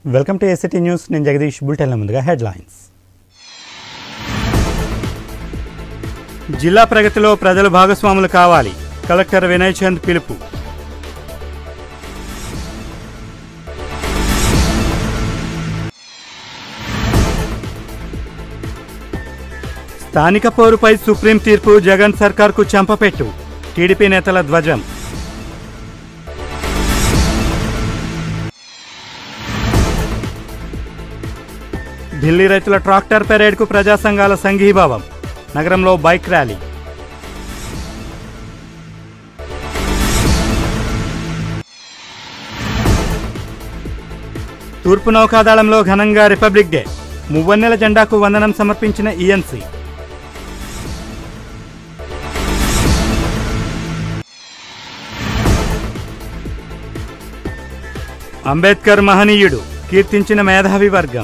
Welcome to ACT news నేను జగదీష్ బులెటిన్ల ముందుగా headlines జిల్లా ప్రగతిలో ప్రజలు భాగస్వాములు కావాలి కలెక్టర్ వినయ్ చంద్ పిలుపు స్థానిక పోరుపై సుప్రీం తీర్పు జగన్ సర్కార్కు చెంపపెట్టు టీడీపీ నేతల ధ్వజం ఢిల్లీ రైతుల ట్రాక్టర్ పెరేడ్కు ప్రజా సంఘాల సంఘీభావం నగరంలో బైక్ ర్యాలీ తూర్పు నౌకాదళంలో ఘనంగా రిపబ్లిక్ డే మువ్వన్నెల జెండాకు వందనం సమర్పించిన ఈఎన్సీ అంబేద్కర్ మహనీయుడు కీర్తించిన మేధావి వర్గం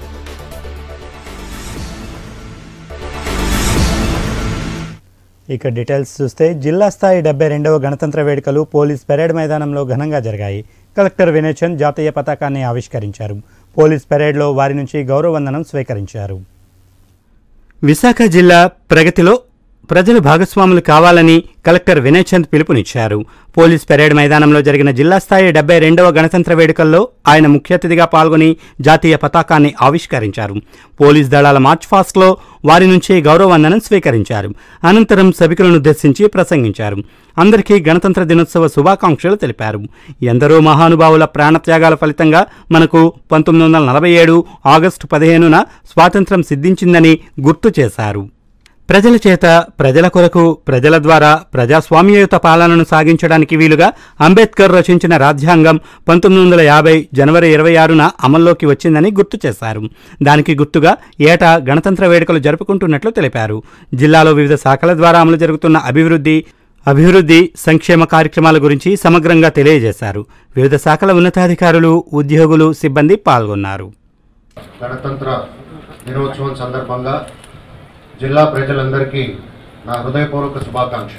ఇక డీటెయిల్స్ చూస్తే జిల్లా స్థాయి డెబ్బై రెండవ గణతంత్ర వేడుకలు పోలీస్ పెరేడ్ మైదానంలో ఘనంగా జరిగాయి కలెక్టర్ వినయ్ చంద్ జాతీయ పతాకాన్ని ఆవిష్కరించారు పోలీస్ పెరేడ్లో వారి నుంచి గౌరవవందనం స్వీకరించారు విశాఖ జిల్లా ప్రగతిలో ప్రజలు భాగస్వాములు కావాలని కలెక్టర్ వినయ్ చంద్ పిలుపునిచ్చారు పోలీస్ పెరేడ్ మైదానంలో జరిగిన జిల్లా స్థాయి డెబ్బై రెండవ గణతంత్ర వేడుకల్లో ఆయన ముఖ్య అతిథిగా పాల్గొని జాతీయ పతాకాన్ని ఆవిష్కరించారు పోలీస్ దళాల మార్చ్ ఫాస్ట్లో వారి నుంచి గౌరవవందనం స్వీకరించారు అనంతరం సభికులనుద్దేశించి ప్రసంగించారు అందరికీ గణతంత్ర దినోత్సవ శుభాకాంక్షలు తెలిపారు ఎందరో మహానుభావుల ప్రాణత్యాగాల ఫలితంగా మనకు పంతొమ్మిది వందల నలభై ఏడు ఆగస్టు పదిహేనున స్వాతంత్ర్యం సిద్ధించిందని గుర్తు చేశారు ప్రజల చేత ప్రజల కొరకు ప్రజల ద్వారా ప్రజాస్వామ్యయుత పాలనను సాగించడానికి వీలుగా అంబేద్కర్ రచించిన రాజ్యాంగం పంతొమ్మిది వందల యాభై జనవరి ఇరవై ఆరున అమల్లోకి వచ్చిందని గుర్తు చేశారు దానికి గుర్తుగా ఏటా గణతంత్ర వేడుకలు జరుపుకుంటున్నట్లు తెలిపారు జిల్లాలో వివిధ శాఖల ద్వారా అమలు జరుగుతున్న అభివృద్ధి అభివృద్ధి సంక్షేమ కార్యక్రమాల గురించి సమగ్రంగా తెలియజేశారు వివిధ శాఖల ఉన్నతాధికారులు ఉద్యోగులు సిబ్బంది పాల్గొన్నారు గణతంత్ర దినోత్సవం సందర్భంగా జిల్లా ప్రజలందరికీ నా హృదయపూర్వక శుభాకాంక్ష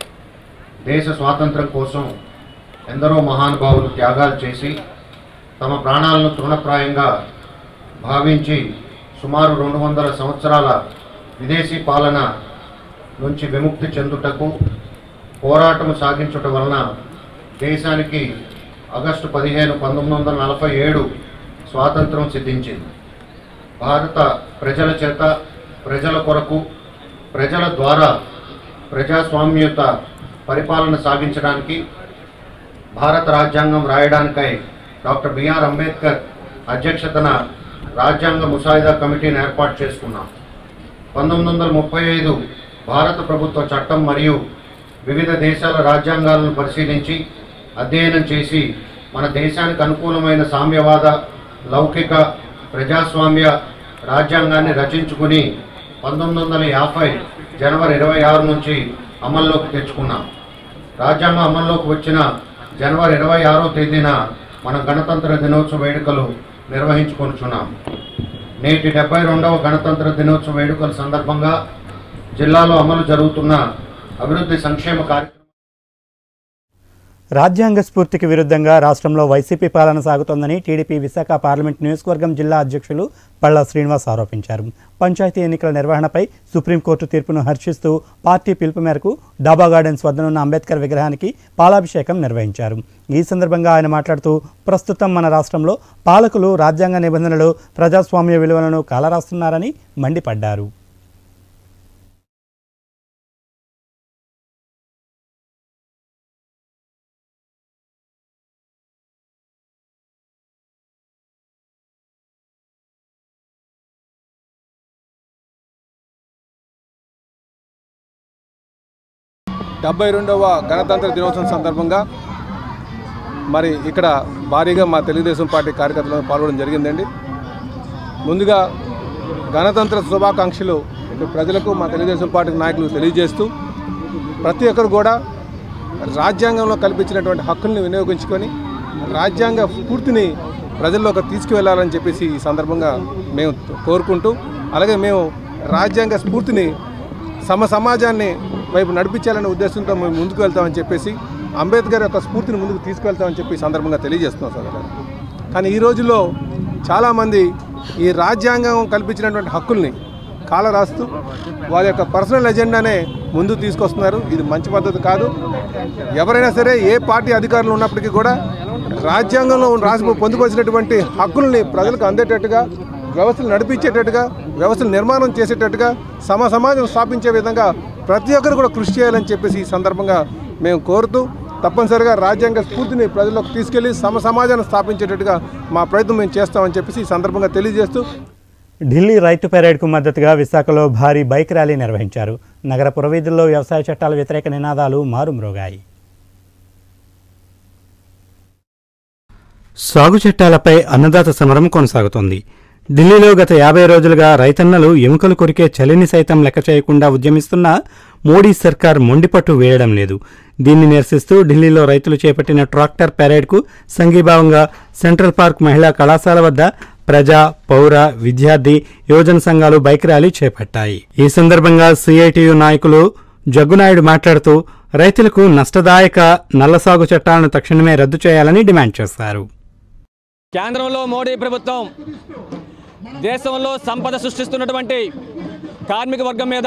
దేశ స్వాతంత్రం కోసం ఎందరో మహానుభావులు త్యాగాలు చేసి తమ ప్రాణాలను తృణప్రాయంగా భావించి సుమారు రెండు వందల సంవత్సరాల విదేశీ పాలన నుంచి విముక్తి చెందుటకు పోరాటం సాగించుట వలన దేశానికి ఆగస్టు పదిహేను పంతొమ్మిది వందల నలభై ఏడు స్వాతంత్రం సిద్ధించింది భారత ప్రజల చేత ప్రజల కొరకు ప్రజల ద్వారా ప్రజాస్వామ్యత పరిపాలన సాగించడానికి భారత రాజ్యాంగం రాయడానికై డాక్టర్ బిఆర్ అంబేద్కర్ అధ్యక్షతన రాజ్యాంగ ముసాయిదా కమిటీని ఏర్పాటు చేసుకున్నాం పంతొమ్మిది వందల ముప్పై ఐదు భారత ప్రభుత్వ చట్టం మరియు వివిధ దేశాల రాజ్యాంగాలను పరిశీలించి అధ్యయనం చేసి మన దేశానికి అనుకూలమైన సామ్యవాద లౌకిక ప్రజాస్వామ్య రాజ్యాంగాన్ని రచించుకుని పంతొమ్మిది వందల యాభై జనవరి ఇరవై ఆరు నుంచి అమల్లోకి తెచ్చుకున్నాం రాజ్యాంగం అమల్లోకి వచ్చిన జనవరి ఇరవై ఆరో తేదీన మన గణతంత్ర దినోత్సవ వేడుకలు నిర్వహించుకొనుచున్నాం నేటి డెబ్బై రెండవ గణతంత్ర దినోత్సవ వేడుకల సందర్భంగా జిల్లాలో అమలు జరుగుతున్న అభివృద్ధి సంక్షేమ కార్యక్రమం రాజ్యాంగ స్ఫూర్తికి విరుద్ధంగా రాష్ట్రంలో వైసీపీ పాలన సాగుతోందని టీడీపీ విశాఖ పార్లమెంట్ నియోజకవర్గం జిల్లా అధ్యక్షులు పళ్ళ శ్రీనివాస్ ఆరోపించారు పంచాయతీ ఎన్నికల నిర్వహణపై సుప్రీంకోర్టు తీర్పును హర్షిస్తూ పార్టీ పిలుపు మేరకు డాబా గార్డెన్స్ వద్దనున్న అంబేద్కర్ విగ్రహానికి పాలాభిషేకం నిర్వహించారు ఈ సందర్భంగా ఆయన మాట్లాడుతూ ప్రస్తుతం మన రాష్ట్రంలో పాలకులు రాజ్యాంగ నిబంధనలు ప్రజాస్వామ్య విలువలను కాలరాస్తున్నారని మండిపడ్డారు డెబ్బై రెండవ గణతంత్ర దినోత్సవం సందర్భంగా మరి ఇక్కడ భారీగా మా తెలుగుదేశం పార్టీ కార్యకర్తలు పాల్గొనడం జరిగిందండి ముందుగా గణతంత్ర శుభాకాంక్షలు ఇటు ప్రజలకు మా తెలుగుదేశం పార్టీ నాయకులు తెలియజేస్తూ ప్రతి ఒక్కరు కూడా రాజ్యాంగంలో కల్పించినటువంటి హక్కుల్ని వినియోగించుకొని రాజ్యాంగ స్ఫూర్తిని ప్రజల్లోకి తీసుకువెళ్ళాలని చెప్పేసి ఈ సందర్భంగా మేము కోరుకుంటూ అలాగే మేము రాజ్యాంగ స్ఫూర్తిని సమ సమాజాన్ని వైపు నడిపించాలనే ఉద్దేశంతో మేము ముందుకు వెళ్తామని చెప్పేసి అంబేద్కర్ యొక్క స్ఫూర్తిని ముందుకు తీసుకువెళ్తామని చెప్పి ఈ సందర్భంగా తెలియజేస్తున్నాం సార్ కానీ ఈ రోజుల్లో చాలామంది ఈ రాజ్యాంగం కల్పించినటువంటి హక్కుల్ని కాల రాస్తూ వాళ్ళ యొక్క పర్సనల్ ఎజెండానే ముందు తీసుకొస్తున్నారు ఇది మంచి పద్ధతి కాదు ఎవరైనా సరే ఏ పార్టీ అధికారులు ఉన్నప్పటికీ కూడా రాజ్యాంగంలో రాసి పొందుపరిచినటువంటి హక్కుల్ని ప్రజలకు అందేటట్టుగా వ్యవస్థలు నడిపించేటట్టుగా వ్యవస్థలు నిర్మాణం చేసేటట్టుగా సమ సమాజం స్థాపించే విధంగా ప్రతి ఒక్కరు కూడా కృషి చేయాలని చెప్పేసి ఈ సందర్భంగా మేము కోరుతూ తప్పనిసరిగా రాజ్యాంగ స్ఫూర్తిని ప్రజలకు తీసుకెళ్లి సమ సమాజాన్ని స్థాపించేటట్టుగా మా ప్రయత్నం మేము చేస్తామని చెప్పేసి ఈ సందర్భంగా తెలియజేస్తూ ఢిల్లీ రైతు పెరేడ్కు మద్దతుగా విశాఖలో భారీ బైక్ ర్యాలీ నిర్వహించారు నగర పురవీధుల్లో వ్యవసాయ చట్టాల వ్యతిరేక నినాదాలు మారుమ్రోగాయి సాగు చట్టాలపై అన్నదాత సమరం కొనసాగుతోంది ఢిల్లీలో గత యాభై రోజులుగా రైతన్నలు ఎముకలు కొరికే చలిని సైతం లెక్క చేయకుండా ఉద్యమిస్తున్నా మోడీ సర్కార్ మొండిపట్టు వేయడం లేదు దీన్ని నిరసిస్తూ ఢిల్లీలో రైతులు చేపట్టిన ట్రాక్టర్ పెరేడ్కు సంఘీభావంగా సెంట్రల్ పార్క్ మహిళా కళాశాల వద్ద ప్రజా పౌర విద్యార్థి యువజన సంఘాలు బైక్ ర్యాలీ చేపట్టాయి ఈ సందర్భంగా సిఐటియు నాయకులు జగ్గునాయుడు మాట్లాడుతూ రైతులకు నష్టదాయక నల్ల సాగు చట్టాలను తక్షణమే రద్దు చేయాలని డిమాండ్ చేశారు కేంద్రంలో మోడీ ప్రభుత్వం దేశంలో సంపద సృష్టిస్తున్నటువంటి కార్మిక వర్గం మీద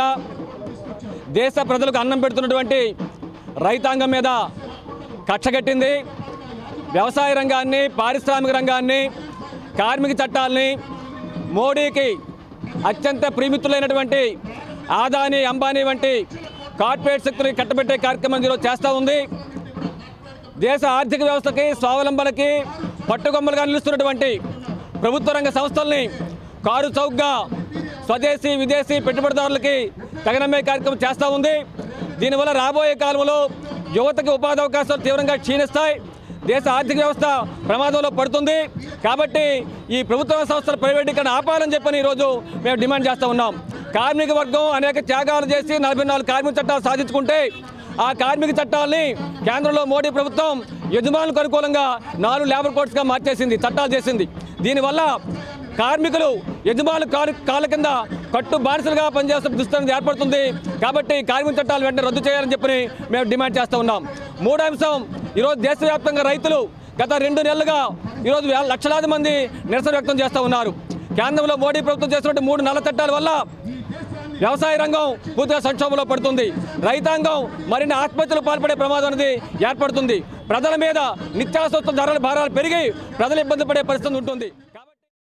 దేశ ప్రజలకు అన్నం పెడుతున్నటువంటి రైతాంగం మీద కక్షగట్టింది వ్యవసాయ రంగాన్ని పారిశ్రామిక రంగాన్ని కార్మిక చట్టాలని మోడీకి అత్యంత ప్రీమితులైనటువంటి ఆదాని అంబానీ వంటి కార్పొరేట్ శక్తులు కట్టబెట్టే కార్యక్రమం ఈరోజు చేస్తూ ఉంది దేశ ఆర్థిక వ్యవస్థకి స్వావలంబనకి పట్టుకొమ్మలుగా నిలుస్తున్నటువంటి ప్రభుత్వ రంగ సంస్థల్ని కారు చౌకగా స్వదేశీ విదేశీ పెట్టుబడిదారులకి తగినమ్మే కార్యక్రమం చేస్తూ ఉంది దీనివల్ల రాబోయే కాలంలో యువతకి ఉపాధి అవకాశాలు తీవ్రంగా క్షీణిస్తాయి దేశ ఆర్థిక వ్యవస్థ ప్రమాదంలో పడుతుంది కాబట్టి ఈ ప్రభుత్వ సంస్థల ప్రైవేటీకరణ ఆపాలని చెప్పని ఈరోజు మేము డిమాండ్ చేస్తూ ఉన్నాం కార్మిక వర్గం అనేక త్యాగాలు చేసి నలభై నాలుగు కార్మిక చట్టాలు సాధించుకుంటే ఆ కార్మిక చట్టాలని కేంద్రంలో మోడీ ప్రభుత్వం యజమానులకు అనుకూలంగా నాలుగు లేబర్ కోడ్స్గా మార్చేసింది చట్టాలు చేసింది దీనివల్ల కార్మికులు యజమానులు కాలు కాళ్ళ కింద కట్టు బానిసలుగా పనిచేస్తున్న దుస్థితి ఏర్పడుతుంది కాబట్టి కార్మిక చట్టాలు వెంటనే రద్దు చేయాలని చెప్పి మేము డిమాండ్ చేస్తూ ఉన్నాం మూడో అంశం ఈరోజు దేశవ్యాప్తంగా రైతులు గత రెండు నెలలుగా ఈరోజు వేల లక్షలాది మంది నిరసన వ్యక్తం చేస్తూ ఉన్నారు కేంద్రంలో మోడీ ప్రభుత్వం చేసినటువంటి మూడు నల్ల చట్టాల వల్ల వ్యవసాయ రంగం పూర్తిగా సంక్షోభంలో పడుతుంది రైతాంగం మరిన్ని ఆత్మహత్యలు పాల్పడే ప్రమాదం అనేది ఏర్పడుతుంది ప్రజల మీద నిత్యావసర ధరల భారాలు పెరిగి ప్రజలు ఇబ్బంది పడే పరిస్థితి ఉంటుంది కాబట్టి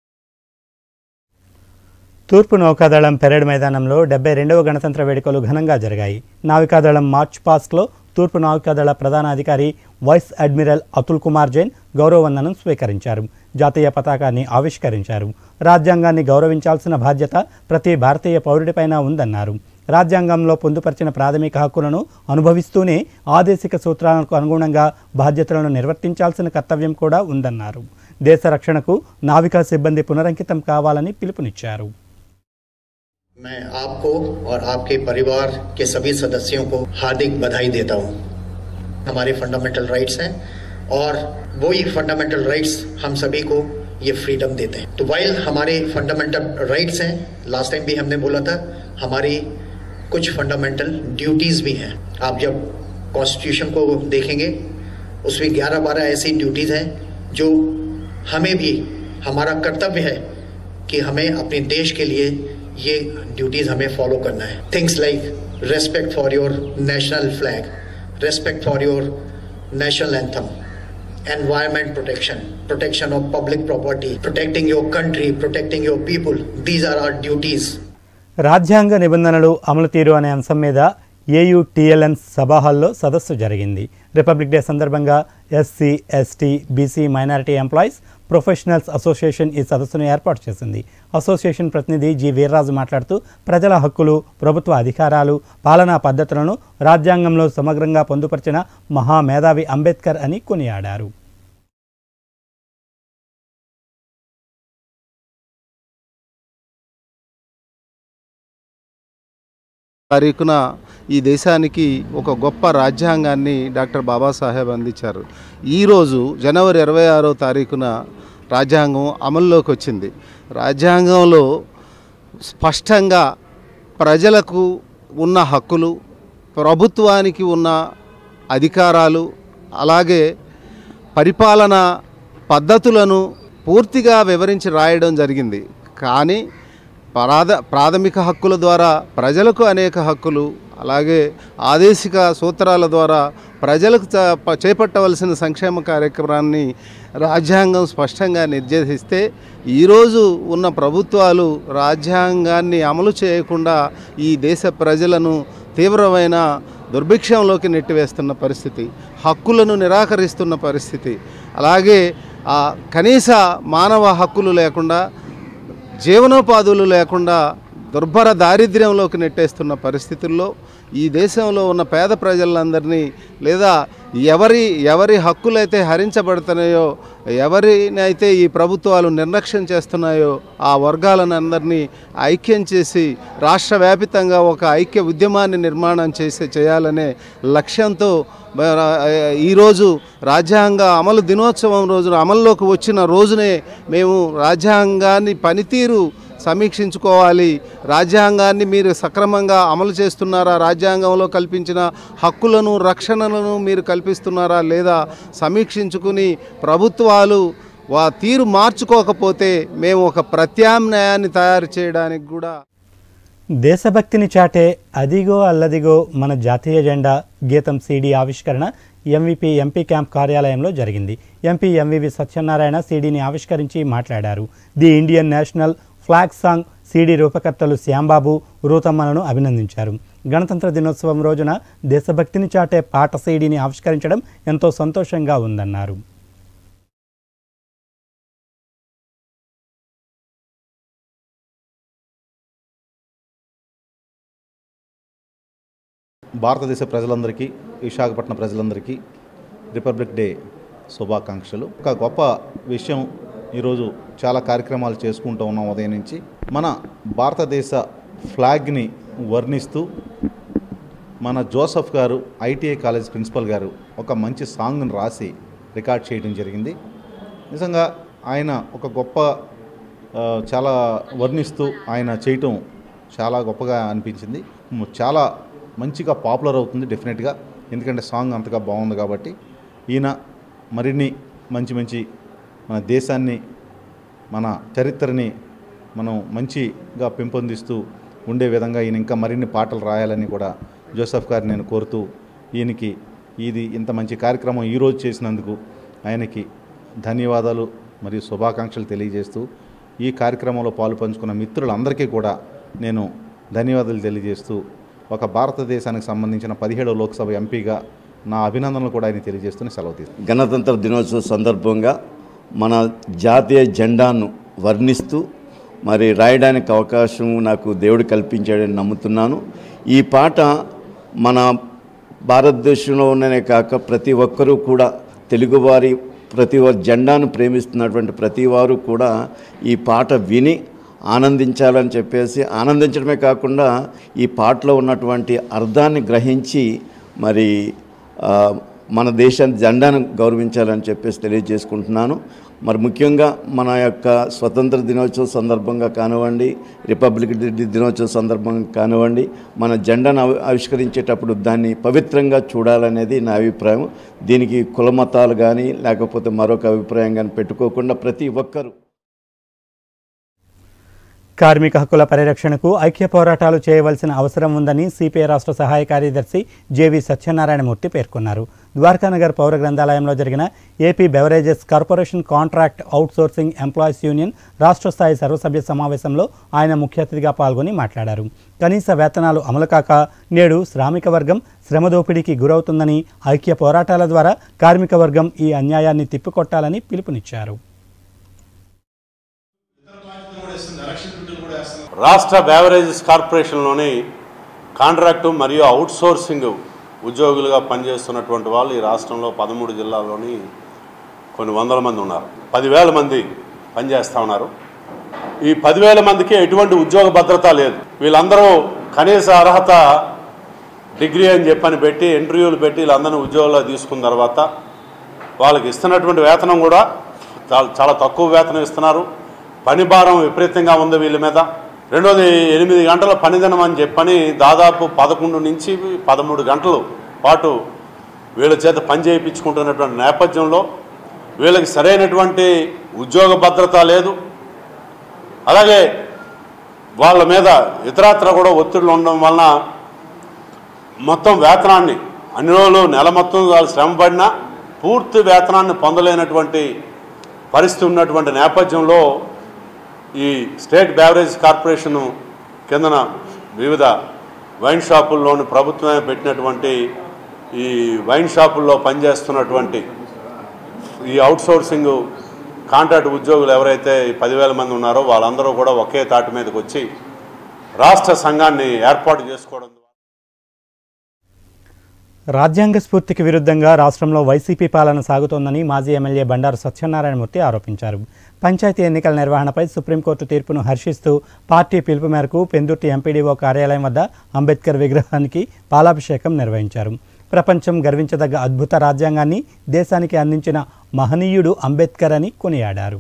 తూర్పు నౌకాదళం పెరేడ్ మైదానంలో డెబ్బై రెండవ గణతంత్ర వేడుకలు ఘనంగా జరిగాయి నావికాదళం మార్చ్ పాస్ట్లో తూర్పు నావికాదళ ప్రధాన అధికారి వైస్ అడ్మిరల్ అతుల్ కుమార్ జైన్ గౌరవవందనం స్వీకరించారు జాతీయ పతాకాన్ని ఆవిష్కరించారు రాజ్యాంగాన్ని గౌరవించాల్సిన బాధ్యత ప్రతి భారతీయ పౌరుడిపైన ఉందన్నారు రాజ్యాంగంలో పొందుపరిచిన ప్రాథమిక హక్కులను అనుభవిస్తూనే ఆదేశిక సూత్రాలకు అనుగుణంగా బాధ్యతలను నిర్వర్తించాల్సిన కర్తవ్యం కూడా ఉందన్నారు దేశ రక్షణకు నావికా సిబ్బంది పునరంకితం కావాలని పిలుపునిచ్చారు मैं आपको और आपके परिवार के सभी सदस्यों को हार्दिक बधाई देता हूं। हमारे फंडामेंटल राइट्स हैं और वही फंडामेंटल राइट्स हम सभी को ये फ्रीडम देते हैं तो वाइल हमारे फंडामेंटल राइट्स हैं लास्ट टाइम भी हमने बोला था हमारी कुछ फंडामेंटल ड्यूटीज भी हैं आप जब कॉन्स्टिट्यूशन को देखेंगे उसमें 11 बारह ऐसी ड्यूटीज हैं जो हमें भी हमारा कर्तव्य है कि हमें अपने देश के लिए ये ड्यूटीज हमें फॉलो करना है things like respect for your national flag respect for your national anthem environment protection protection of public property protecting your country protecting your people these are our duties రాజ్యాంగ నిబంధనలు అమలు తీరు అనే అంశం మీద ఏయుటిఎల్ఎన్ సభాహాల్లో సదస్సు జరిగింది రిపబ్లిక్ డే సందర్భంగా SC ST BC minority employees professionals association ఈ సదస్సును ఏర్పాటు చేసింది అసోసియేషన్ ప్రతినిధి జి వీర్రాజు మాట్లాడుతూ ప్రజల హక్కులు ప్రభుత్వ అధికారాలు పాలనా పద్ధతులను రాజ్యాంగంలో సమగ్రంగా పొందుపరిచిన మహామేధావి అంబేద్కర్ అని కొనియాడారు తారీఖున ఈ దేశానికి ఒక గొప్ప రాజ్యాంగాన్ని డాక్టర్ బాబాసాహెబ్ అందించారు ఈరోజు జనవరి ఇరవై ఆరో తారీఖున రాజ్యాంగం అమల్లోకి వచ్చింది రాజ్యాంగంలో స్పష్టంగా ప్రజలకు ఉన్న హక్కులు ప్రభుత్వానికి ఉన్న అధికారాలు అలాగే పరిపాలన పద్ధతులను పూర్తిగా వివరించి రాయడం జరిగింది కానీ ప్రాథ ప్రాథమిక హక్కుల ద్వారా ప్రజలకు అనేక హక్కులు అలాగే ఆదేశిక సూత్రాల ద్వారా ప్రజలకు చ- ప- చేపట్టవలసిన సంక్షేమ కార్యక్రమాన్ని రాజ్యాంగం స్పష్టంగా నిర్దేశిస్తే ఈరోజు ఉన్న ప్రభుత్వాలు రాజ్యాంగాన్ని అమలు చేయకుండా ఈ దేశ ప్రజలను తీవ్రమైన దుర్భిక్షంలోకి నెట్టివేస్తున్న పరిస్థితి హక్కులను నిరాకరిస్తున్న పరిస్థితి అలాగే ఆ కనీస మానవ హక్కులు లేకుండా జీవనోపాధులు లేకుండా దుర్భర దారిద్ర్యంలోకి నెట్టేస్తున్న పరిస్థితుల్లో ఈ దేశంలో ఉన్న పేద ప్రజలందరినీ లేదా ఎవరి ఎవరి హక్కులైతే హరించబడుతున్నాయో ఎవరినైతే ఈ ప్రభుత్వాలు నిర్లక్ష్యం చేస్తున్నాయో ఆ వర్గాలను అందరినీ ఐక్యం చేసి రాష్ట్ర వ్యాపితంగా ఒక ఐక్య ఉద్యమాన్ని నిర్మాణం చేసి చేయాలనే లక్ష్యంతో మ- ఈరోజు రాజ్యాంగ అమలు దినోత్సవం రోజున అమల్లోకి వచ్చిన రోజునే మేము రాజ్యాంగాన్ని పనితీరు సమీక్షించుకోవాలి రాజ్యాంగాన్ని మీరు సక్రమంగా అమలు చేస్తున్నారా రాజ్యాంగంలో కల్పించిన హక్కులను రక్షణలను మీరు కల్పిస్తున్నారా లేదా సమీక్షించుకుని ప్రభుత్వాలు వా తీరు మార్చుకోకపోతే మేము ఒక ప్రత్యామ్నాయాన్ని తయారు చేయడానికి కూడా దేశభక్తిని చాటే అదిగో అల్లదిగో మన జాతీయ జెండా గీతం సీడీ ఆవిష్కరణ ఎంవిపి ఎంపీ క్యాంప్ కార్యాలయంలో జరిగింది ఎంపీ ఎంవివి సత్యనారాయణ సీడీని ఆవిష్కరించి మాట్లాడారు the Indian national flag song CD రూపకర్తలు శ్యాంబాబు రూతమ్మలను అభినందించారు గణతంత్ర దినోత్సవం రోజున దేశభక్తిని చాటే పాట సీడీని ఆవిష్కరించడం ఎంతో సంతోషంగా ఉందన్నారు భారతదేశ ప్రజలందరికీ విశాఖపట్నం ప్రజలందరికీ రిపబ్లిక్ డే శుభాకాంక్షలు ఒక గొప్ప విషయం ఈరోజు చాలా కార్యక్రమాలు చేసుకుంటూ ఉన్నాం ఉదయం నుంచి మన భారతదేశ ఫ్లాగ్ని వర్ణిస్తూ మన జోసఫ్ గారు ఐటీఐ కాలేజ్ ప్రిన్సిపల్ గారు ఒక మంచి సాంగ్ను రాసి రికార్డ్ చేయడం జరిగింది నిజంగా ఆయన ఒక గొప్ప ఆ, చాలా వర్ణిస్తూ ఆయన చేయటం చాలా గొప్పగా అనిపించింది మ్, చాలా మంచిగా పాపులర్ అవుతుంది డెఫినెట్గా ఎందుకంటే సాంగ్ అంతగా బాగుంది కాబట్టి ఈయన మరిన్ని మంచి మంచి మన దేశాన్ని మన చరిత్రని మనం మంచిగా పెంపొందిస్తూ ఉండే విధంగా ఈయన ఇంకా మరిన్ని పాటలు రాయాలని కూడా జోసఫ్ గారిని నేను కోరుతూ ఈయనకి ఇది ఇంత మంచి కార్యక్రమం ఈరోజు చేసినందుకు ఆయనకి ధన్యవాదాలు మరియు శుభాకాంక్షలు తెలియజేస్తూ ఈ కార్యక్రమంలో పాలు పంచుకున్న మిత్రులందరికీ కూడా నేను ధన్యవాదాలు తెలియజేస్తూ ఒక భారతదేశానికి సంబంధించిన పదిహేడవ లోక్సభ ఎంపీగా నా అభినందనలు కూడా ఆయన తెలియజేస్తూ సెలవు తీసుకుంటాను గణతంత్ర దినోత్సవ సందర్భంగా మన జాతీయ జెండాను వర్ణిస్తూ మరి రాయడానికి అవకాశం నాకు దేవుడు కల్పించాడని నమ్ముతున్నాను ఈ పాట మన భారతదేశంలో ఉన్ననే కాక ప్రతి ఒక్కరూ కూడా తెలుగువారి ప్రతి ఒ- జెండాను ప్రేమిస్తున్నటువంటి ప్రతి వారు కూడా ఈ పాట విని ఆనందించాలని చెప్పేసి ఆనందించడమే కాకుండా ఈ పాటలో ఉన్నటువంటి అర్థాన్ని గ్రహించి మరి ఆ, మన దేశాన్ని జెండాను గౌరవించాలని చెప్పేసి తెలియజేసుకుంటున్నాను మరి ముఖ్యంగా మన యొక్క స్వతంత్ర దినోత్సవం సందర్భంగా కానివ్వండి రిపబ్లిక్ డే దినోత్సవం సందర్భంగా కానివ్వండి మన జెండాను ఆవి- ఆవిష్కరించేటప్పుడు దాన్ని పవిత్రంగా చూడాలనేది నా అభిప్రాయం దీనికి కులమతాలు కానీ లేకపోతే మరొక అభిప్రాయం కానీ పెట్టుకోకుండా ప్రతి ఒక్కరూ కార్మిక హక్కుల పరిరక్షణకు ఐక్య పోరాటాలు చేయవలసిన అవసరం ఉందని సిపిఐ రాష్ట్ర సహాయ కార్యదర్శి జేవి సత్యనారాయణమూర్తి పేర్కొన్నారు ద్వారకానగర్ పౌర గ్రంథాలయంలో జరిగిన AP beverages corporation contract outsourcing employees union రాష్ట్ర స్థాయి సర్వసభ్య సమావేశంలో ఆయన ముఖ్య అతిథిగా పాల్గొని మాట్లాడారు కనీస వేతనాలు అమలు కాక నేడు శ్రామిక వర్గం శ్రమ దోపిడీకి గురవుతుందని ఐక్య పోరాటాల ద్వారా కార్మిక వర్గం ఈ అన్యాయాన్ని తిప్పికొట్టాలని పిలుపునిచ్చారు రాష్ట్ర బ్యావరేజెస్ కార్పొరేషన్లోని కాంట్రాక్టు మరియు అవుట్సోర్సింగ్ ఉద్యోగులుగా పనిచేస్తున్నటువంటి వాళ్ళు ఈ రాష్ట్రంలో పదమూడు జిల్లాల్లోని కొన్ని వందల మంది ఉన్నారు పదివేల మంది పనిచేస్తూ ఉన్నారు ఈ పదివేల మందికి ఎటువంటి ఉద్యోగ భద్రత లేదు వీళ్ళందరూ కనీస అర్హత డిగ్రీ అని చెప్పని పెట్టి ఇంటర్వ్యూలు పెట్టి వీళ్ళందరినీ ఉద్యోగాల్లో తీసుకున్న తర్వాత వాళ్ళకి ఇస్తున్నటువంటి వేతనం కూడా చాలా చాలా తక్కువ వేతనం ఇస్తున్నారు పని భారం విపరీతంగా ఉంది వీళ్ళ మీద రెండోది ఎనిమిది గంటల పనిదినం అని చెప్పని దాదాపు పదకొండు నుంచి పదమూడు గంటలు పాటు వీళ్ళ చేత పని చేయించుకుంటున్నటువంటి నేపథ్యంలో వీళ్ళకి సరైనటువంటి ఉద్యోగ భద్రత లేదు అలాగే వాళ్ళ మీద ఇతరత్ర కూడా ఒత్తిడులు ఉండడం వలన మొత్తం వేతనాన్ని అన్ని రోజులు నెల మొత్తం వాళ్ళు శ్రమ పడినా పూర్తి వేతనాన్ని పొందలేనటువంటి పరిస్థితి ఉన్నటువంటి నేపథ్యంలో ఈ స్టేట్ బ్యావరేజ్ కార్పొరేషన్ కిందన వివిధ వైన్ షాపుల్లోని ప్రభుత్వమే పెట్టినటువంటి ఈ వైన్ షాపుల్లో పనిచేస్తున్నటువంటి ఈ అవుట్సోర్సింగ్ కాంట్రాక్ట్ ఉద్యోగులు ఎవరైతే ఈ పదివేల మంది ఉన్నారో వాళ్ళందరూ కూడా ఒకే తాటి మీదకి వచ్చి రాష్ట్ర సంఘాన్ని ఏర్పాటు చేసుకోవడం రాజ్యాంగ స్ఫూర్తికి విరుద్ధంగా రాష్ట్రంలో వైసీపీ పాలన సాగుతోందని మాజీ ఎమ్మెల్యే బండారు సత్యనారాయణమూర్తి ఆరోపించారు పంచాయతీ ఎన్నికల నిర్వహణపై సుప్రీంకోర్టు తీర్పును హర్షిస్తూ పార్టీ పిలుపు మేరకు పెందుర్తి ఎంపీడీఓ కార్యాలయం వద్ద అంబేద్కర్ విగ్రహానికి పాలాభిషేకం నిర్వహించారు ప్రపంచం గర్వించదగ్గ అద్భుత రాజ్యాంగాన్ని దేశానికి అందించిన మహనీయుడు అంబేద్కర్ అని కొనియాడారు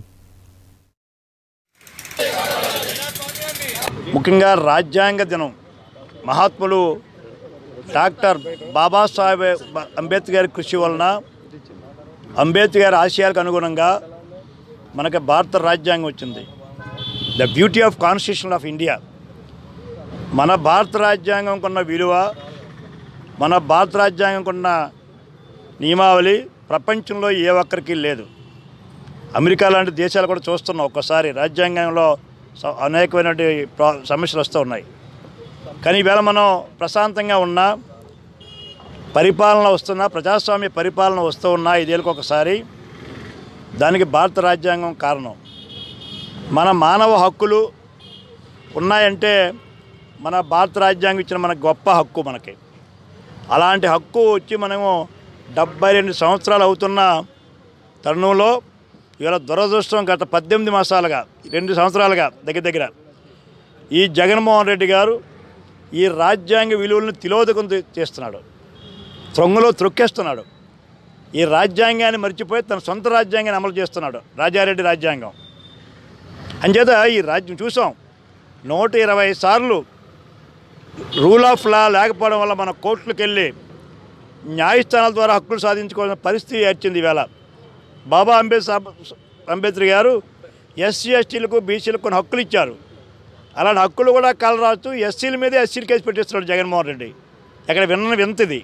ముఖ్యంగా రాజ్యాంగ దినం మహాత్ములు డాక్టర్ బాబాసాహెబ్ అంబేద్కర్ కృషి వలన అంబేద్కర్ ఆశయాలకు అనుగుణంగా మనకి భారత రాజ్యాంగం వచ్చింది the beauty of constitution of India మన భారత రాజ్యాంగం కొన్న విలువ మన భారత రాజ్యాంగం కొన్న నియమావళి ప్రపంచంలో ఏ ఒక్కరికి లేదు అమెరికా లాంటి దేశాలు కూడా చూస్తున్నాం ఒక్కసారి రాజ్యాంగంలో స- అనేకమైనటువంటి ప్రా- సమస్యలు వస్తూ ఉన్నాయి కానీ ఈవేళ మనం ప్రశాంతంగా ఉన్నా పరిపాలన వస్తున్నా ప్రజాస్వామ్య పరిపాలన వస్తూ ఉన్నా ఐదేళ్ళకి ఒకసారి దానికి భారత రాజ్యాంగం కారణం మన మానవ హక్కులు ఉన్నాయంటే మన భారత రాజ్యాంగం ఇచ్చిన మన గొప్ప హక్కు మనకి అలాంటి హక్కు వచ్చి మనము డెబ్బై రెండు సంవత్సరాలు అవుతున్న తరుణంలో ఇవాళ దురదృష్టం గత పద్దెనిమిది మాసాలుగా రెండు సంవత్సరాలుగా దగ్గర దగ్గర ఈ జగన్మోహన్ రెడ్డి గారు ఈ రాజ్యాంగ విలువలను తిలోదకం చే- చేస్తున్నాడు త్రొంగలో త్రొక్కేస్తున్నాడు ఈ రాజ్యాంగాన్ని మర్చిపోయి తన సొంత రాజ్యాంగాన్ని అమలు చేస్తున్నాడు రాజారెడ్డి రాజ్యాంగం అంచేత ఈ రాజ్యం చూసాం నూట ఇరవై సార్లు రూల్ ఆఫ్ లా లేకపోవడం వల్ల మన కోర్టులకు వెళ్ళి న్యాయస్థానాల ద్వారా హక్కులు సాధించుకోవాల్సిన పరిస్థితి ఏర్చింది ఈవేళ బాబా అంబేద్కర్ అంబేద్కర్ గారు ఎస్సీ ఎస్టీలకు బీసీలకు కొన్ని హక్కులు ఇచ్చారు అలాంటి హక్కులు కూడా కలరాస్తూ ఎస్సీల మీదే ఎస్సీలు కేసు పెట్టిస్తున్నాడు జగన్మోహన్ రెడ్డి ఎక్కడ విన్న వింతది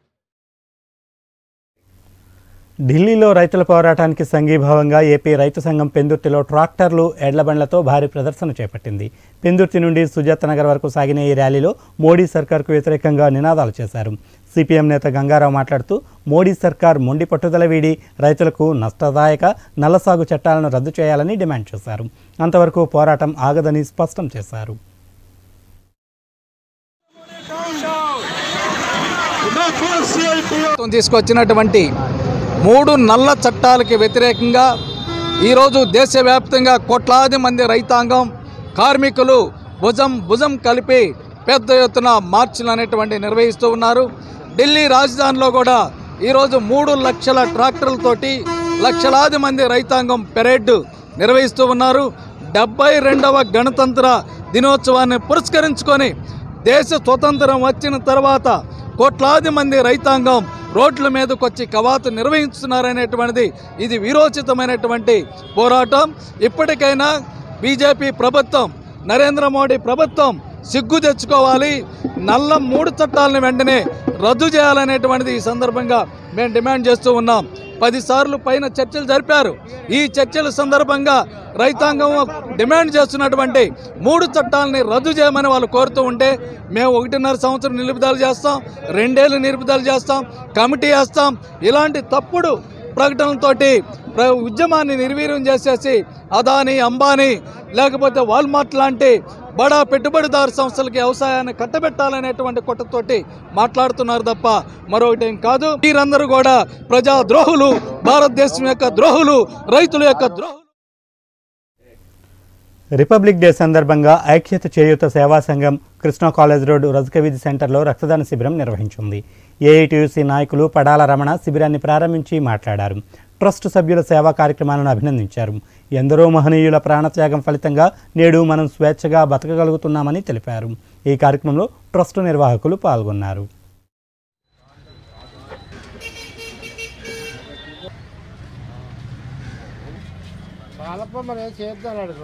ఢిల్లీలో రైతుల పోరాటానికి సంఘీభావంగా ఏపీ రైతు సంఘం పెందుర్తిలో ట్రాక్టర్లు ఎడ్ల బండ్లతో భారీ ప్రదర్శన చేపట్టింది పెందుర్తి నుండి సుజాత నగర్ వరకు సాగిన ఈ ర్యాలీలో మోడీ సర్కార్కు వ్యతిరేకంగా నినాదాలు చేశారు సిపిఎం నేత గంగారావు మాట్లాడుతూ మోడీ సర్కార్ మొండి పట్టుదల వీడి రైతులకు నష్టదాయక నల్లసాగు చట్టాలను రద్దు చేయాలని డిమాండ్ చేశారు అంతవరకు పోరాటం ఆగదని స్పష్టం చేశారు ప్రభుత్వం తీసుకొచ్చినటువంటి మూడు నల్ల చట్టాలకి వ్యతిరేకంగా ఈరోజు దేశవ్యాప్తంగా కోట్లాది మంది రైతాంగం కార్మికులు భుజం భుజం కలిపి పెద్ద ఎత్తున మార్చులు అనేటువంటి నిర్వహిస్తూ ఉన్నారు ఢిల్లీ రాజధానిలో కూడా ఈరోజు మూడు లక్షల ట్రాక్టర్లతోటి లక్షలాది మంది రైతాంగం పెరేడ్ నిర్వహిస్తూ ఉన్నారు డెబ్బై రెండవ గణతంత్ర దినోత్సవాన్ని పురస్కరించుకొని దేశ స్వతంత్రం వచ్చిన తర్వాత కోట్లాది మంది రైతాంగం రోడ్ల మీదకి వచ్చి కవాతు నిర్వహిస్తున్నారనేటువంటిది ఇది వీరోచితమైనటువంటి పోరాటం ఇప్పటికైనా బీజేపీ ప్రభుత్వం నరేంద్ర మోడీ ప్రభుత్వం సిగ్గు తెచ్చుకోవాలి నల్ల మూడు చట్టాలను వెంటనే రద్దు చేయాలనేటువంటిది ఈ సందర్భంగా మేము డిమాండ్ చేస్తూ ఉన్నాం పదిసార్లు పైన చర్చలు జరిపారు ఈ చర్చల సందర్భంగా రైతాంగం డిమాండ్ చేస్తున్నటువంటి మూడు చట్టాలని రద్దు చేయమని వాళ్ళు కోరుతూ ఉంటే మేము ఒకటిన్నర సంవత్సరం నిలుపుదల చేస్తాం రెండేళ్ళు నిలుపుదల చేస్తాం కమిటీ వేస్తాం ఇలాంటి తప్పుడు ప్రకటనలతోటి ప్ర- ఉద్యమాన్ని నిర్వీర్యం చేసేసి అదాని అంబానీ లేకపోతే వాల్మార్ట్ లాంటి బడా పెట్టుబడిదారు సంస్థలకి వ్యవసాయాన్ని కట్టబెట్టాలనేటువంటి కొట్టతోటి మాట్లాడుతున్నారు తప్ప మరొకటి ఏం కాదు వీరందరూ కూడా ప్రజా ద్రోహులు భారతదేశం యొక్క ద్రోహులు రైతుల యొక్క ద్రోహులు రిపబ్లిక్ డే సందర్భంగా ఐక్యత చేయూత సేవా సంఘం కృష్ణా కాలేజ్ రోడ్ రజకవీధి సెంటర్లో రక్తదాన శిబిరం నిర్వహించింది ఏఐటీయూసీ నాయకులు పడాల రమణ శిబిరాన్ని ప్రారంభించి మాట్లాడారు ట్రస్ట్ సభ్యుల సేవా కార్యక్రమాలను అభినందించారు ఎందరో మహనీయుల ప్రాణత్యాగం ఫలితంగా నేడు మనం స్వేచ్ఛగా బతకగలుగుతున్నామని తెలిపారు ఈ కార్యక్రమంలో ట్రస్ట్ నిర్వాహకులు పాల్గొన్నారు కలప మరి ఏం చేద్దాం అడుగు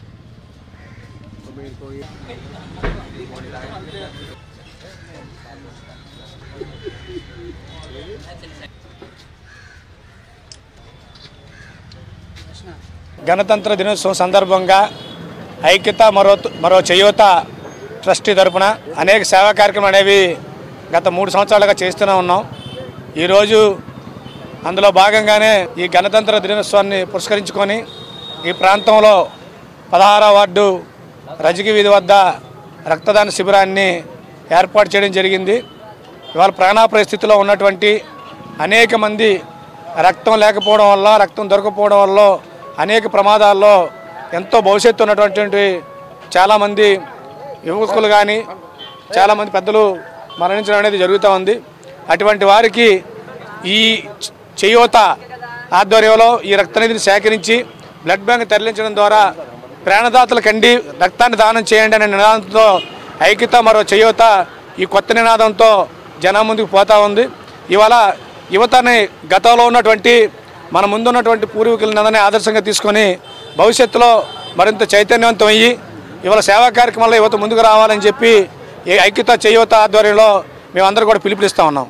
గణతంత్ర దినోత్సవం సందర్భంగా ఐక్యత మరో మరో చేయూత ట్రస్టీ తరపున అనేక సేవా కార్యక్రమాలు అనేవి గత మూడు సంవత్సరాలుగా చేస్తూనే ఉన్నాం ఈరోజు అందులో భాగంగానే ఈ గణతంత్ర దినోత్సవాన్ని పురస్కరించుకొని ఈ ప్రాంతంలో పదహారవ వార్డు రజకి వీధి వద్ద రక్తదాన శిబిరాన్ని ఏర్పాటు చేయడం జరిగింది ఇవాళ ప్రాణాపాయ స్థితిలో ఉన్నటువంటి అనేక మంది రక్తం లేకపోవడం వల్ల రక్తం దొరకపోవడం వల్ల అనేక ప్రమాదాల్లో ఎంతో భవిష్యత్తు ఉన్నటువంటి చాలామంది యువకులు కానీ చాలామంది పెద్దలు మరణించడం అనేది జరుగుతూ ఉంది అటువంటి వారికి ఈ చేయూత ఆధ్వర్యంలో ఈ రక్తనిధిని సేకరించి బ్లడ్ బ్యాంక్ తరలించడం ద్వారా ప్రాణదాతల కండి రక్తాన్ని దానం చేయండి అనే నినాదంతో ఐక్యత మరో చేయూత ఈ కొత్త నినాదంతో జనం ముందుకు పోతా ఉంది ఇవాళ యువతని గతంలో ఉన్నటువంటి మన ముందున్నటువంటి పూర్వీకులందరినీ ఆదర్శంగా తీసుకొని భవిష్యత్తులో మరింత చైతన్యవంతం అయ్యి ఇవాళ సేవా కార్యక్రమాల్లో యువత ముందుకు రావాలని చెప్పి ఈ ఐక్యత చేయూత ఆధ్వర్యంలో మేమందరూ కూడా పిలుపునిస్తా ఉన్నాం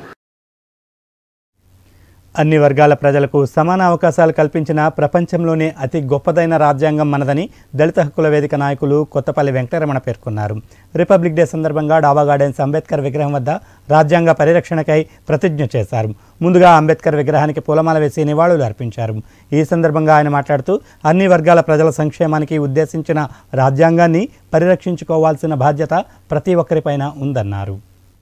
అన్ని వర్గాల ప్రజలకు సమాన అవకాశాలు కల్పించిన ప్రపంచంలోనే అతి గొప్పదైన రాజ్యాంగం మనదని దళిత హక్కుల వేదిక నాయకులు కొత్తపల్లి వెంకటరమణ పేర్కొన్నారు రిపబ్లిక్ డే సందర్భంగా డాబా గార్డెన్స్ అంబేద్కర్ విగ్రహం వద్ద రాజ్యాంగ పరిరక్షణకై ప్రతిజ్ఞ చేశారు ముందుగా అంబేద్కర్ విగ్రహానికి పూలమాల వేసి నివాళులు అర్పించారు ఈ సందర్భంగా ఆయన మాట్లాడుతూ అన్ని వర్గాల ప్రజల సంక్షేమానికి ఉద్దేశించిన రాజ్యాంగాన్ని పరిరక్షించుకోవాల్సిన బాధ్యత ప్రతి ఒక్కరిపైన ఉందన్నారు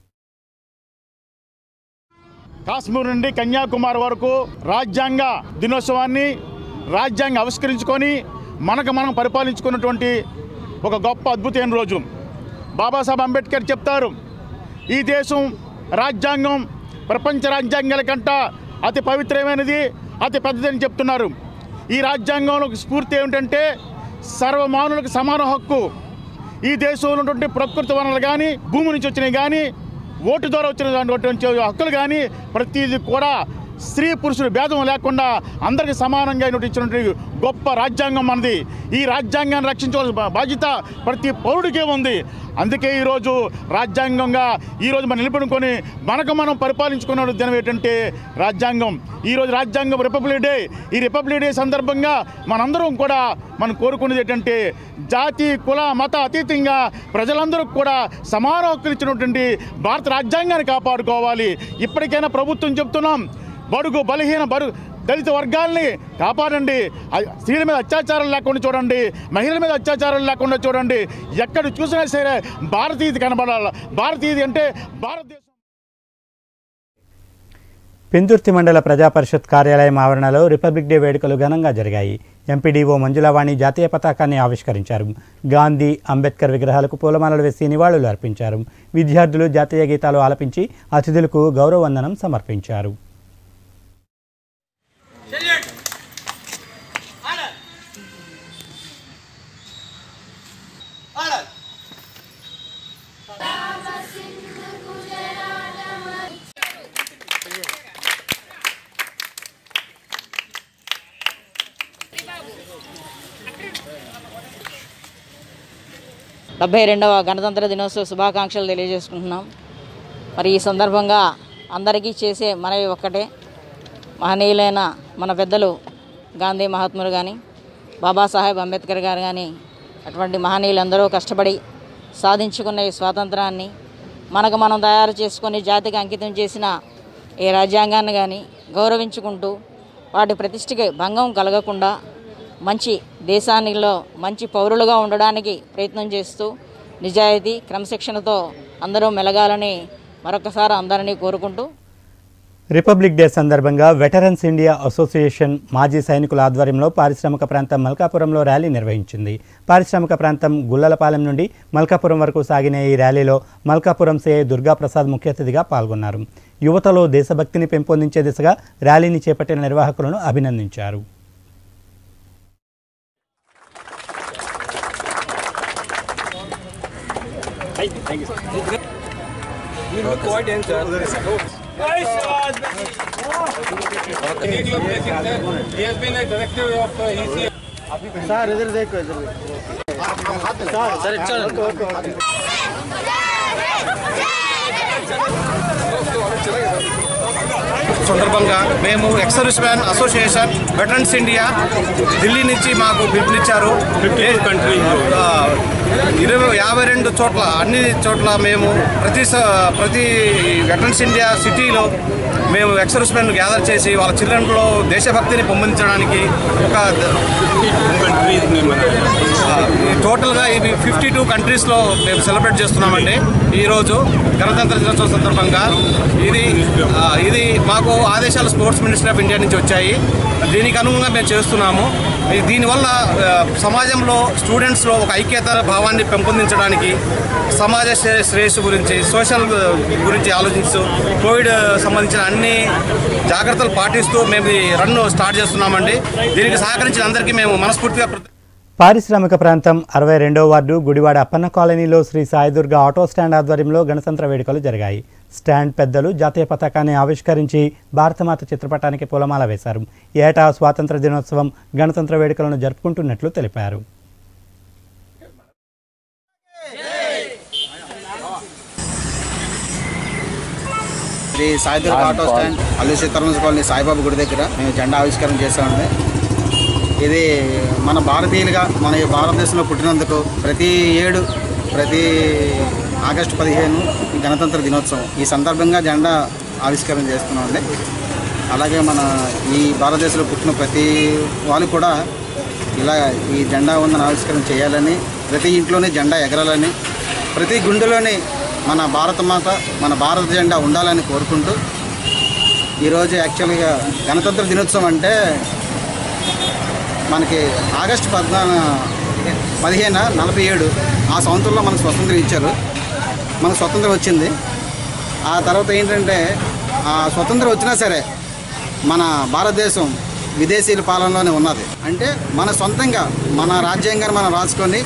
కాశ్మీర్ నుండి కన్యాకుమారి వరకు రాజ్యాంగ దినోత్సవాన్ని రాజ్యాంగం ఆవిష్కరించుకొని మనకు మనం పరిపాలించుకున్నటువంటి ఒక గొప్ప అద్భుతమైన రోజు బాబాసాహెబ్ అంబేద్కర్ చెప్తారు ఈ దేశం రాజ్యాంగం ప్రపంచ రాజ్యాంగాల కంట అతి పవిత్రమైనది అతి పెద్దదని చెప్తున్నారు ఈ రాజ్యాంగంలో స్ఫూర్తి ఏమిటంటే సర్వమానులకు సమాన హక్కు ఈ దేశంలో ఉన్నటువంటి ప్రకృతి వనరులు కానీ భూమి నుంచి వచ్చినవి కానీ ఓటు ద్వారా వచ్చినటువంటి హక్కులు కానీ ప్రతిదీ కూడా స్త్రీ పురుషులు భేదం లేకుండా అందరికీ సమానంగా ఇచ్చినటువంటి గొప్ప రాజ్యాంగం మనది ఈ రాజ్యాంగాన్ని రక్షించవలసిన బా- బాధ్యత ప్రతి పౌరుడికే ఉంది అందుకే ఈరోజు రాజ్యాంగంగా ఈరోజు మనం నిలబడుకొని మనకు మనం పరిపాలించుకున్న దినం ఏంటంటే రాజ్యాంగం ఈరోజు రాజ్యాంగం రిపబ్లిక్ డే ఈ రిపబ్లిక్ డే సందర్భంగా మనందరం కూడా మనం కోరుకునేది ఏంటంటే జాతి కుల మత అతీతంగా ప్రజలందరూ కూడా సమాన హక్కులు ఇచ్చినటువంటి భారత రాజ్యాంగాన్ని కాపాడుకోవాలి ఇప్పటికైనా ప్రభుత్వం చెప్తున్నాం బడుగు బలహీన బడు దళిత వర్గాల్ని కాపాడండి ఆ స్త్రీల మీద అత్యాచారాలు లేకుండా చూడండి మహిళల మీద అత్యాచారాలు లేకుండా చూడండి ఎక్కడ చూసినా సరే భారతీయత కనబడాలి భారతీయత అంటే భారతదేశం పెందుర్తి మండల ప్రజా పరిషత్ కార్యాలయం ఆవరణలో రిపబ్లిక్ డే వేడుకలు ఘనంగా జరిగాయి ఎంపీడీఓ మంజులవాణి జాతీయ పతాకాన్ని ఆవిష్కరించారు గాంధీ అంబేద్కర్ విగ్రహాలకు పూలమాలలు వేసి నివాళులు అర్పించారు విద్యార్థులు జాతీయ గీతాలు ఆలపించి అతిథులకు గౌరవ వందనం సమర్పించారు డెబ్బై రెండవ గణతంత్ర దినోత్సవ శుభాకాంక్షలు తెలియజేసుకుంటున్నాం మరి ఈ సందర్భంగా అందరికీ చేసే మనవి ఒక్కటే మహనీయులైన మన పెద్దలు గాంధీ మహాత్ములు కానీ బాబాసాహెబ్ అంబేద్కర్ గారు కానీ అటువంటి మహనీయులందరూ కష్టపడి సాధించుకున్న ఈ స్వాతంత్రాన్ని మనకు మనం తయారు చేసుకొని జాతికి అంకితం చేసిన ఈ రాజ్యాంగాన్ని కానీ గౌరవించుకుంటూ వాటి ప్రతిష్టకి భంగం కలగకుండా మంచి దేశానిలో మంచి పౌరులుగా ఉండడానికి ప్రయత్నం చేస్తూ నిజాయితీ క్రమశిక్షణతో అందరూ మెలగాలని మరొకసారి అందరినీ కోరుకుంటూ రిపబ్లిక్ డే సందర్భంగా వెటరన్స్ ఇండియా అసోసియేషన్ మాజీ సైనికుల ఆధ్వర్యంలో పారిశ్రామిక ప్రాంతం మల్కాపురంలో ర్యాలీ నిర్వహించింది పారిశ్రామిక ప్రాంతం గుల్లలపాలెం నుండి మల్కాపురం వరకు సాగిన ఈ ర్యాలీలో మల్కాపురం సిఐ దుర్గాప్రసాద్ ముఖ్య అతిథిగా పాల్గొన్నారు యువతలో దేశభక్తిని పెంపొందించే దిశగా ర్యాలీని చేపట్టిన నిర్వాహకులను అభినందించారు He has been a directive of uh, ECA. Sir ఎదురు దేకు ఎదురు సార్ ఇచ్చాడు సందర్భంగా మేము ex service man association veterans India Delhi నుంచి మాకు పిలుపునిచ్చారు ఆ, ఇరవై యాభై రెండు చోట్ల అన్ని చోట్ల మేము ప్రతి స- ప్రతి వెటరన్స్ ఇండియా సిటీలో మేము ఎక్స్ సర్వీస్ మ్యాన్ గ్యాదర్ చేసి వాళ్ళ చిల్డ్రన్లో దేశభక్తిని పొందించడానికి ఒక ఆ, ఈ టోటల్గా ఇవి ఫిఫ్టీ టూ కంట్రీస్లో మేము సెలబ్రేట్ చేస్తున్నామండి ఈరోజు గణతంత్ర దినోత్సవం సందర్భంగా ఇది ఆ, ఇది మాకు ఆదేశాలు స్పోర్ట్స్ మినిస్టర్ ఆఫ్ ఇండియా నుంచి వచ్చాయి దీనికి అనుగుణంగా మేము చేస్తున్నాము ఈ దీనివల్ల ఆ, సమాజంలో స్టూడెంట్స్లో ఒక ఐక్యత భావాన్ని పెంపొందించడానికి సమాజ శ్రే- శ్రేయస్సు గురించి సోషల్ గురించి ఆలోచిస్తూ కోవిడ్ సంబంధించిన అన్ని జాగ్రత్తలు పాటిస్తూ మేము ఈ రన్ స్టార్ట్ చేస్తున్నామండి దీనికి సహకరించిన అందరికీ మేము మనస్ఫూర్తిగా కృత- పారిశ్రామిక ప్రాంతం అరవై రెండో వార్డు గుడివాడ అప్పన్న కాలనీలో శ్రీ సాయిదుర్గ ఆటో స్టాండ్ ఆధ్వర్యంలో గణతంత్ర వేడుకలు జరిగాయి స్టాండ్ పెద్దలు జాతీయ పతాకాన్ని ఆవిష్కరించి భారతమాత చిత్రపటానికి పూలమాల వేశారు ఏటా స్వాతంత్ర దినోత్సవం గణతంత్ర వేడుకలను జరుపుకుంటున్నట్లు తెలిపారు శ్రీ సాయిదుర్గ ఆటో స్టాండ్ అల్లు సీతారామస్ కాలనీ సాయిబాబా గుడి దగ్గర మేము జెండా ఆవిష్కరణ చేసామండి ఇది మన భారతీయులుగా మన ఈ భారతదేశంలో పుట్టినందుకు ప్రతి ఏడు ప్రతి ఆగస్టు పదిహేను ఈ గణతంత్ర దినోత్సవం ఈ సందర్భంగా జెండా ఆవిష్కరణ చేస్తున్నామండి అలాగే మన ఈ భారతదేశంలో పుట్టిన ప్రతి వాళ్ళు కూడా ఇలా ఈ జెండా వందన ఆవిష్కరణ చేయాలని ప్రతి ఇంట్లోనే జెండా ఎగరాలని ప్రతి గుండెలోని మన భారత మాత మన భారత జెండా ఉండాలని కోరుకుంటూ ఈరోజు యాక్చువల్గా గణతంత్ర దినోత్సవం అంటే మనకి ఆగస్టు పద్నాలుగు పదిహేను నలభై ఏడు ఆ సంవత్సరంలో మనకు స్వతంత్రం ఇచ్చారు మనకు స్వతంత్రం వచ్చింది ఆ తర్వాత ఏంటంటే ఆ స్వతంత్రం వచ్చినా సరే మన భారతదేశం విదేశీయుల పాలనలోనే ఉన్నది అంటే మన సొంతంగా మన రాజ్యాంగాన్ని మనం రాసుకొని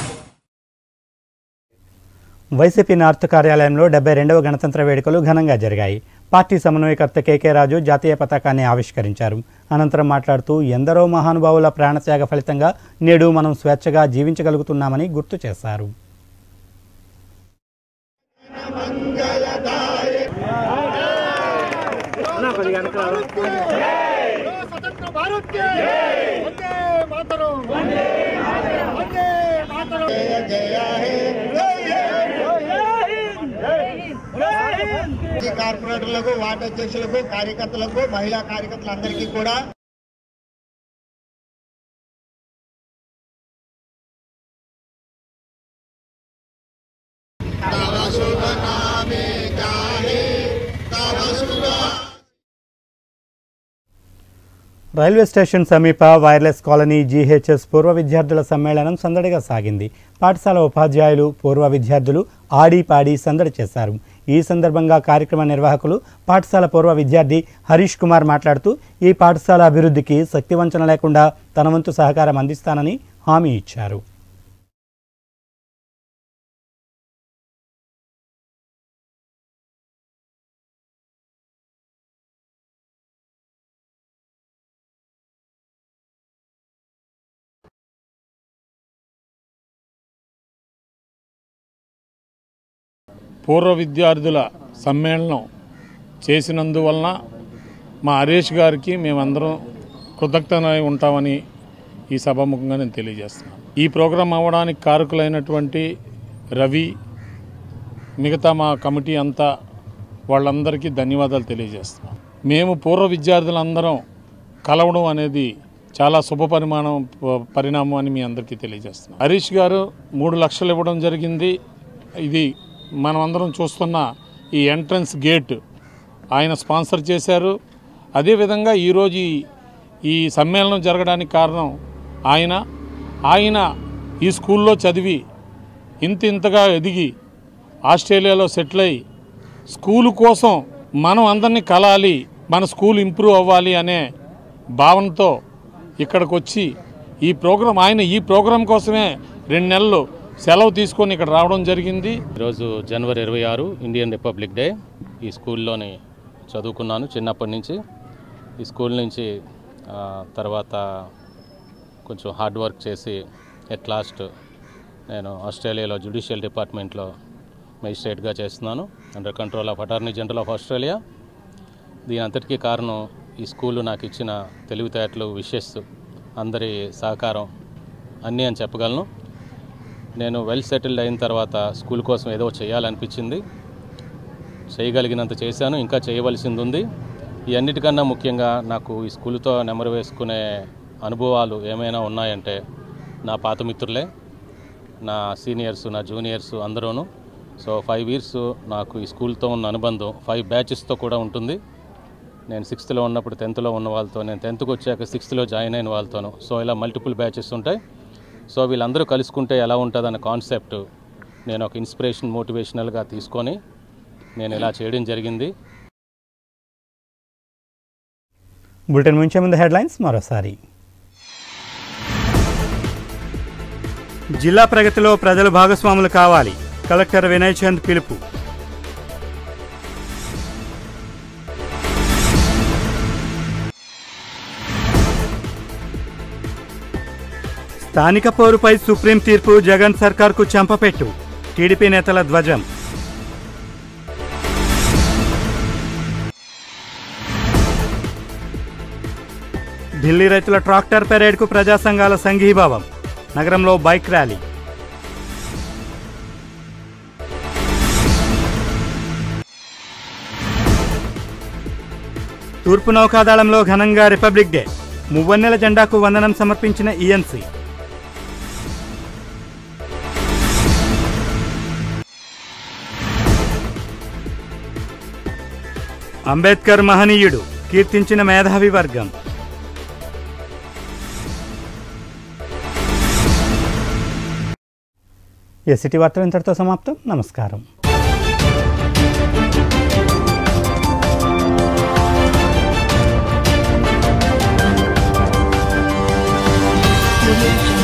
వైసీపీ నార్త్ కార్యాలయంలో డెబ్బై రెండవ గణతంత్ర వేడుకలు ఘనంగా జరిగాయి పార్టీ సమన్వయకర్త కేకే రాజు జాతీయ పతాకాన్ని ఆవిష్కరించారు అనంతరం మాట్లాడుతూ ఎందరో మహానుభావుల ప్రాణత్యాగ ఫలితంగా నేడు మనం స్వేచ్ఛగా జీవించగలుగుతున్నామని గుర్తు చేశారు కార్పొరేటర్లకు వార్డు అధ్యక్షులకు కార్యకర్తలకు మహిళా కార్యకర్తలందరికీ కూడా రైల్వే స్టేషన్ సమీప వైర్లెస్ కాలనీ జీహెచ్ఎస్ పూర్వ విద్యార్థుల సమ్మేళనం సందడిగా సాగింది పాఠశాల ఉపాధ్యాయులు పూర్వ విద్యార్థులు ఆడి పాడి సందడి చేశారు ఈ సందర్భంగా కార్యక్రమ నిర్వాహకులు పాఠశాల పూర్వ విద్యార్థి హరీష్ కుమార్ మాట్లాడుతూ ఈ పాఠశాల అభివృద్ధికి శక్తివంచన లేకుండా తన వంతు సహకారం అందిస్తానని హామీ ఇచ్చారు పూర్వ విద్యార్థుల సమ్మేళనం చేసినందువలన మా హరీష్ గారికి మేమందరం కృతజ్ఞతమై ఉంటామని ఈ సభాముఖంగా నేను తెలియజేస్తున్నాను ఈ ప్రోగ్రాం అవ్వడానికి కారకులైనటువంటి రవి మిగతా మా కమిటీ అంతా వాళ్ళందరికీ ధన్యవాదాలు తెలియజేస్తున్నాం మేము పూర్వ విద్యార్థులందరం కలవడం అనేది చాలా శుభ పరిమాణం ప- పరిణామం అని మీ అందరికీ తెలియజేస్తున్నాం హరీష్ గారు మూడు లక్షలు ఇవ్వడం జరిగింది ఇది మనం అందరం చూస్తున్న ఈ ఎంట్రన్స్ గేట్ ఆయన స్పాన్సర్ చేశారు అదేవిధంగా ఈరోజు ఈ- ఈ సమ్మేళనం జరగడానికి కారణం ఆయన ఆయన ఈ స్కూల్లో చదివి ఇంత ఇంతగా ఎదిగి ఆస్ట్రేలియాలో సెటిల్ అయ్యి స్కూలు కోసం మనం అందరినీ కలాలి మన స్కూల్ ఇంప్రూవ్ అవ్వాలి అనే భావనతో ఇక్కడికి వచ్చి ఈ ప్రోగ్రాం ఆయన ఈ ప్రోగ్రాం కోసమే రెండు నెలలు సెలవు తీసుకొని ఇక్కడ రావడం జరిగింది ఈరోజు జనవరి ఇరవై ఆరు ఇండియన్ రిపబ్లిక్ డే ఈ స్కూల్లోనే చదువుకున్నాను చిన్నప్పటి నుంచి ఈ స్కూల్ నుంచి ఆ, తర్వాత కొంచెం హార్డ్ వర్క్ చేసి ఎట్ లాస్ట్ నేను ఆస్ట్రేలియాలో జ్యుడిషియల్ డిపార్ట్మెంట్లో మెజిస్ట్రేట్గా చేస్తున్నాను under control of attorney general of Australia దీని అంతటికీ కారణం ఈ స్కూలు నాకు ఇచ్చిన తెలివితేటలు విషెస్ అందరి సహకారం అన్నీ అని చెప్పగలను నేను వెల్ సెటిల్డ్ అయిన తర్వాత స్కూల్ కోసం ఏదో చేయాలనిపించింది చేయగలిగినంత చేశాను ఇంకా చేయవలసింది ఉంది ఈ అన్నిటికన్నా ముఖ్యంగా నాకు ఈ స్కూల్తో నెమరు వేసుకునే అనుభవాలు ఏమైనా ఉన్నాయంటే నా పాత మిత్రులే నా సీనియర్స్ నా జూనియర్స్ అందరూను సో ఫైవ్ ఇయర్స్ నాకు ఈ స్కూల్తో ఉన్న అనుబంధం ఫైవ్ బ్యాచెస్తో కూడా ఉంటుంది నేను సిక్స్త్లో ఉన్నప్పుడు టెన్త్లో ఉన్న వాళ్ళతో నేను టెన్త్కి వచ్చాక సిక్స్త్లో జాయిన్ అయిన వాళ్ళతోను సో ఇలా మల్టిపుల్ బ్యాచెస్ ఉంటాయి సో వీళ్ళందరూ కలుసుకుంటే ఎలా ఉంటుందన్న కాన్సెప్ట్ నేను ఒక ఇన్స్పిరేషన్ మోటివేషనల్గా తీసుకొని నేను ఇలా చేయడం జరిగింది బులెటిన్ ముంచే ముందు హెడ్లైన్స్ మరోసారి జిల్లా ప్రగతిలో ప్రజలు భాగస్వాములు కావాలి కలెక్టర్ వినయ్ చంద్ పిలుపు స్థానిక పోరుపై సుప్రీం తీర్పు జగన్ సర్కార్కు చెంపపెట్టు టీడీపీ నేతల ధ్వజం ఢిల్లీ రైతుల ట్రాక్టర్ పెరేడ్కు ప్రజా సంఘాల సంఘీభావం నగరంలో బైక్ ర్యాలీ తూర్పు నౌకాదళంలో ఘనంగా రిపబ్లిక్ డే మువ్వన్నెల జెండాకు వందనం సమర్పించిన ఈఎన్సీ అంబేద్కర్ మహనీయుడు కీర్తించిన మేధావి వర్గం ఎసిటీ వార్తలు ఇంతటితో సమాప్తం నమస్కారం Thank you.